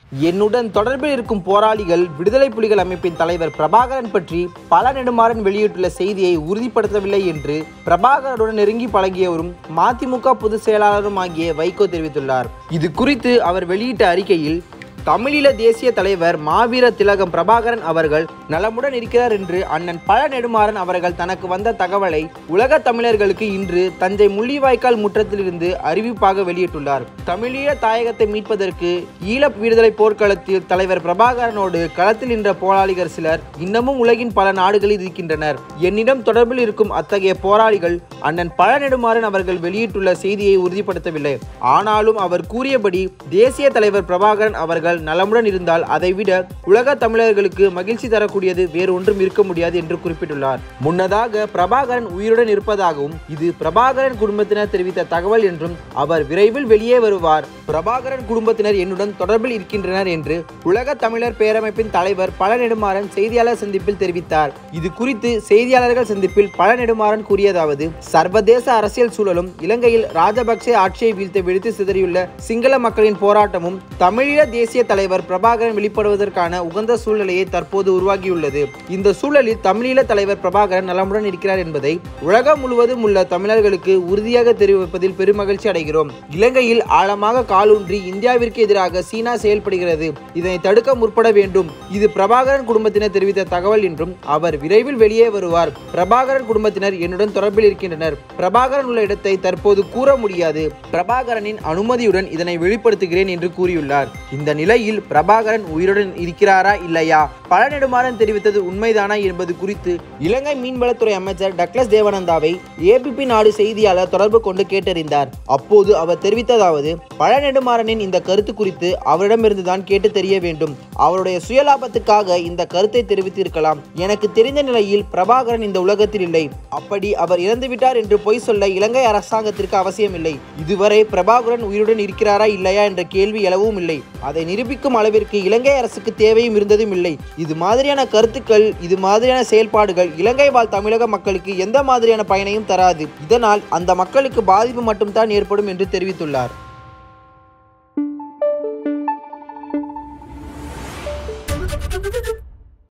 என்னுடன் தொடர்பில் இருக்கும் போராளிகள் விடுதலை புலிகள் அமைப்பின் தலைவர் பிரபாகரன் பற்றி பல நெடுமாறன் வெளியிட்டுள்ள செய்தியை உறுதிப்படுத்தவில்லை என்று பிரபாகரனுடன் நெருங்கி பழகியவரும் மதிமுக பொதுச் செயலாளரும் ஆகிய வைகோ தெரிவித்துள்ளார் இது குறித்து அவர் வெளியிட்ட அறிக்கையில் தமிழீழ தேசிய தலைவர் மாவீர திலகம் பிரபாகரன் அவர்கள் நலமுடன் இருக்கிறார் என்று அண்ணன் பழ நெடுமாறன் அவர்கள் தனக்கு வந்த தகவலை உலக தமிழர்களுக்கு இன்று தஞ்சை முள்ளிவாய்க்கால் முற்றத்திலிருந்து அறிவிப்பாக வெளியிட்டுள்ளார் தமிழீழ தாயகத்தை மீட்பதற்கு ஈழ விடுதலை போர்க்களத்தில் தலைவர் பிரபாகரனோடு களத்தில் நின்ற போராளிகள் சிலர் இன்னமும் உலகின் பல நாடுகளில் இருக்கின்றனர் என்னிடம் தொடர்பில் இருக்கும் அத்தகைய போராளிகள் அண்ணன் பழ நெடுமாறன் அவர்கள் வெளியிட்டுள்ள செய்தியை உறுதிப்படுத்தவில்லை ஆனாலும் அவர் கூறியபடி தேசிய தலைவர் பிரபாகரன் அவர்கள் நலமுடன் இருந்தால் அதைவிட உலக தமிழர்களுக்கு மகிழ்ச்சி தரக்கூடியது வேறு ஒன்றும் இருக்க முடியாது என்று குறிப்பிட்டுள்ளார் முன்னதாக பிரபாகரன் உயிருடன் இருப்பதாகவும் இது பிரபாகரன் குடும்பத்தினர் தெரிவித்த தகவல் என்றும் அவர் விரைவில் வெளியே வருவார் பிரபாகரன் குடும்பத்தினர் என்னுடன் தொடர்பில் இருக்கின்றனர் என்று உலக தமிழர் பேரமைப்பின் தலைவர் பழ நெடுமாறன் செய்தியாளர் சந்திப்பில் தெரிவித்தார் இது குறித்து செய்தியாளர்கள் சந்திப்பில் பழ நெடுமாறன் கூறியதாவது சர்வதேச அரசியல் சூழலும் இலங்கையில் ராஜபக்சே ஆட்சியை வீழ்த்த வெடித்து சிதறியுள்ள சிங்கள மக்களின் போராட்டமும் தமிழீழ தேசிய தலைவர் பிரபாகரன் வெளிப்படுவதற்கான உகந்த சூழ்நிலையை தற்போது உருவாகியுள்ளது இந்த சூழலில் தமிழீழ தலைவர் பிரபாகரன் நலமுடன் இருக்கிறார் என்பதை உலகம் முழுவதும் உள்ள தமிழர்களுக்கு உறுதியாக தெரிவிப்பதில் பெருமகிழ்ச்சி அடைகிறோம் இலங்கையில் ஆழமாக காலூன்றி இந்தியாவிற்கு எதிராக சீனா செயல்படுகிறது இதனை தடுக்க முற்பட வேண்டும் இது பிரபாகரன் குடும்பத்தினர் தெரிவித்த தகவல் என்றும் அவர் விரைவில் வெளியே வருவார் பிரபாகரன் குடும்பத்தினர் என்னுடன் தொடர்பில் இருக்கின்றனர் பிரபாகரன் உள்ள இடத்தை தற்போது கூற முடியாது பிரபாகரனின் அனுமதியுடன் இதனை வெளிப்படுத்துகிறேன் என்று கூறியுள்ளார் இந்த நிலையில் பிரபாகரன் உயிருடன் இருக்கிறாரா இல்லையா பல நெடுமாறன் தெரிவித்தது உண்மைதானா என்பது குறித்து இலங்கை மீன்வளத்துறை அமைச்சர் டக்ளஸ் தேவானந்தாவை ஏபிபி நாடு செய்தியாளர் தொடர்பு கொண்டு கேட்டறிந்தார் அப்போது அவர் தெரிவித்ததாவது பழ நெடுமாறனின் இந்த கருத்து குறித்து அவரிடமிருந்துதான் கேட்டு தெரிய வேண்டும் அவருடைய சுயலாபத்துக்காக இந்த கருத்தை தெரிவித்திருக்கலாம் எனக்கு தெரிந்த நிலையில் பிரபாகரன் இந்த உலகத்தில் இல்லை அப்படி அவர் இறந்துவிட்டார் என்று பொய் சொல்ல இலங்கை அரசாங்கத்திற்கு அவசியமில்லை இதுவரை பிரபாகரன் உயிருடன் இருக்கிறாரா இல்லையா என்ற கேள்வி எழவும் இல்லை அதை நிரூபிக்கும் அளவிற்கு இலங்கை அரசுக்கு தேவையும் இருந்ததும் இல்லை இது மாதிரியான கருத்துக்கள் இது மாதிரியான செயல்பாடுகள் இலங்கை வாழ் தமிழக மக்களுக்கு எந்த மாதிரியான பயனையும் தராது இதனால் அந்த மக்களுக்கு பாதிப்பு மட்டும்தான் ஏற்படும் என்று தெரிவித்துள்ளார்